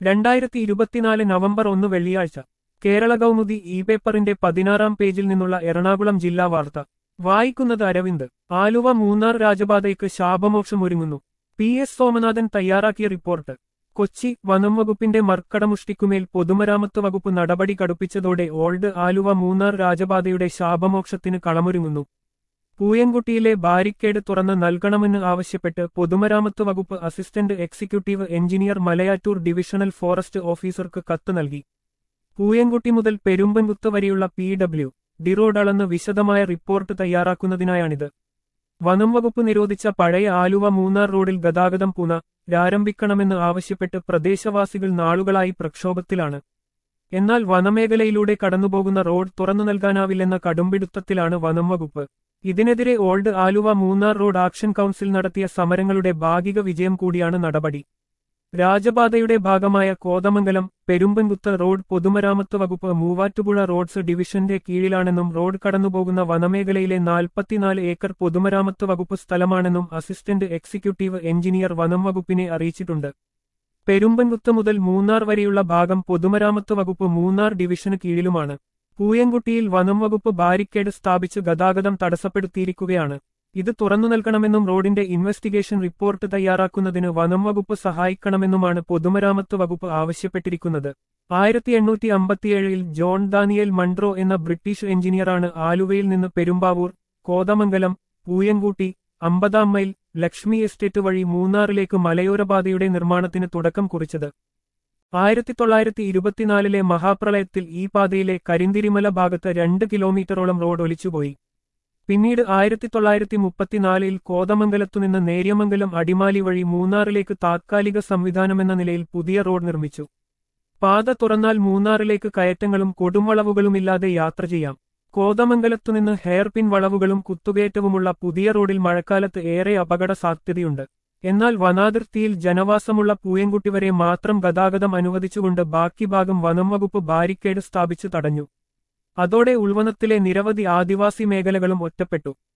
രണ്ടായിരത്തി ഇരുപത്തിനാല് നവംബർ ഒന്ന് വെള്ളിയാഴ്ച കേരള കൗമുദി ഇ പേപ്പറിന്റെ പതിനാറാം പേജിൽ നിന്നുള്ള എറണാകുളം ജില്ലാ വാർത്ത വായിക്കുന്നത് അരവിന്ദ് ആലുവ മൂന്നാർ രാജപാതയ്ക്ക് ശാപമോക്ഷമൊരുങ്ങുന്നു പി എസ് സോമനാഥൻ തയ്യാറാക്കിയ റിപ്പോർട്ട് കൊച്ചി വനം വകുപ്പിന്റെ മർക്കടമുഷ്ടിക്കുമേൽ പൊതുമരാമത്ത് വകുപ്പ് നടപടി കടുപ്പിച്ചതോടെ ഓൾഡ് ആലുവ മൂന്നാർ രാജപാതയുടെ ശാപമോക്ഷത്തിന് കളമൊരുങ്ങുന്നു പൂയംകുട്ടിയിലെ ബാരിക്കേഡ് തുറന്ന് നൽകണമെന്ന് ആവശ്യപ്പെട്ട് പൊതുമരാമത്ത് വകുപ്പ് assistant executive engineer Malayattoor divisional forest ഓഫീസർക്ക് കത്ത് നൽകി പൂയംകുട്ടി മുതൽ പെരുമ്പൻകുത്ത് വരെയുള്ള പി ഡബ്ല്യു ഡി റോഡ് അളന്ന് വിശദമായ റിപ്പോർട്ട് തയ്യാറാക്കുന്നതിനായാണിത് വനം വകുപ്പ് നിരോധിച്ച പഴയ ആലുവ മൂന്നാർ റോഡിൽ ഗതാഗതം പുനരാരംഭിക്കണമെന്ന് ആവശ്യപ്പെട്ട് പ്രദേശവാസികൾ നാളുകളായി പ്രക്ഷോഭത്തിലാണ് എന്നാൽ വനമേഖലയിലൂടെ കടന്നുപോകുന്ന റോഡ് തുറന്നു നൽകാനാവില്ലെന്ന കടുംപിടുത്തത്തിലാണ് വനം വകുപ്പ് ഇതിനെതിരെ old Aluva Munnar road action council നടത്തിയ സമരങ്ങളുടെ ഭാഗിക വിജയം കൂടിയാണ് നടപടി രാജപാതയുടെ ഭാഗമായ കോതമംഗലം പെരുമ്പൻകുത്ത് റോഡ് പൊതുമരാമത്ത് വകുപ്പ് മൂവാറ്റുപുഴ റോഡ്സ് ഡിവിഷന്റെ കീഴിലാണെന്നും റോഡ് കടന്നുപോകുന്ന വനമേഖലയിലെ നാൽപ്പത്തിനാല് ഏക്കർ പൊതുമരാമത്ത് വകുപ്പ് സ്ഥലമാണെന്നും അസിസ്റ്റന്റ് എക്സിക്യൂട്ടീവ് എഞ്ചിനീയർ വനം വകുപ്പിനെ അറിയിച്ചിട്ടുണ്ട് പെരുമ്പൻകുത്ത് മുതൽ മൂന്നാർ വരെയുള്ള ഭാഗം പൊതുമരാമത്ത് വകുപ്പ് മൂന്നാർ ഡിവിഷന് കീഴിലുമാണ് പൂയംകുട്ടിയിൽ വനം വകുപ്പ് ബാരിക്കേഡ് സ്ഥാപിച്ച് ഗതാഗതം തടസ്സപ്പെടുത്തിയിരിക്കുകയാണ് ഇത് തുറന്നു നൽകണമെന്നും റോഡിന്റെ ഇൻവെസ്റ്റിഗേഷൻ റിപ്പോർട്ട് തയ്യാറാക്കുന്നതിന് വനം വകുപ്പ് സഹായിക്കണമെന്നുമാണ് പൊതുമരാമത്ത് വകുപ്പ് ആവശ്യപ്പെട്ടിരിക്കുന്നത് ആയിരത്തി എണ്ണൂറ്റി അമ്പത്തിയേഴിൽ ജോൺ ദാനിയൽ മൺട്രോ എന്ന ബ്രിട്ടീഷ് എഞ്ചിനീയറാണ് ആലുവയിൽ നിന്ന് പെരുമ്പാവൂർ കോതമംഗലം പൂയംകൂട്ടി അമ്പതാം മൈൽ ലക്ഷ്മി എസ്റ്റേറ്റ് വഴി മൂന്നാറിലേക്ക് മലയോരപാതയുടെ നിർമ്മാണത്തിന് തുടക്കം കുറിച്ചത് ആയിരത്തി തൊള്ളായിരത്തി ഇരുപത്തിനാലിലെ മഹാപ്രളയത്തിൽ ഈ പാതയിലെ കരിന്തിരിമല ഭാഗത്ത് രണ്ട് കിലോമീറ്ററോളം റോഡ് ഒലിച്ചുപോയി പിന്നീട് ആയിരത്തി തൊള്ളായിരത്തി മുപ്പത്തിനാലിൽ കോതമംഗലത്തുനിന്ന് നേര്യമംഗലം അടിമാലി വഴി മൂന്നാറിലേക്ക് താത്കാലിക സംവിധാനമെന്ന നിലയിൽ പുതിയ റോഡ് നിർമ്മിച്ചു പാത തുറന്നാൽ മൂന്നാറിലേക്ക് കയറ്റങ്ങളും കൊടുംവളവുകളുമില്ലാതെ യാത്ര ചെയ്യാം കോതമംഗലത്തുനിന്ന് ഹെയർപിൻ വളവുകളും കുത്തുകയറ്റവുമുള്ള പുതിയ റോഡിൽ മഴക്കാലത്ത് ഏറെ അപകട സാധ്യതയുണ്ട് എന്നാൽ വനാതിർത്തിയിൽ ജനവാസമുള്ള പൂയംകുട്ടി വരെ മാത്രം ഗതാഗതം അനുവദിച്ചുകൊണ്ട് ബാക്കി ഭാഗം വനം വകുപ്പ് ബാരിക്കേഡ് സ്ഥാപിച്ചു തടഞ്ഞു അതോടെ ഉൾവനത്തിലെ നിരവധി ആദിവാസി മേഖലകളും ഒറ്റപ്പെട്ടു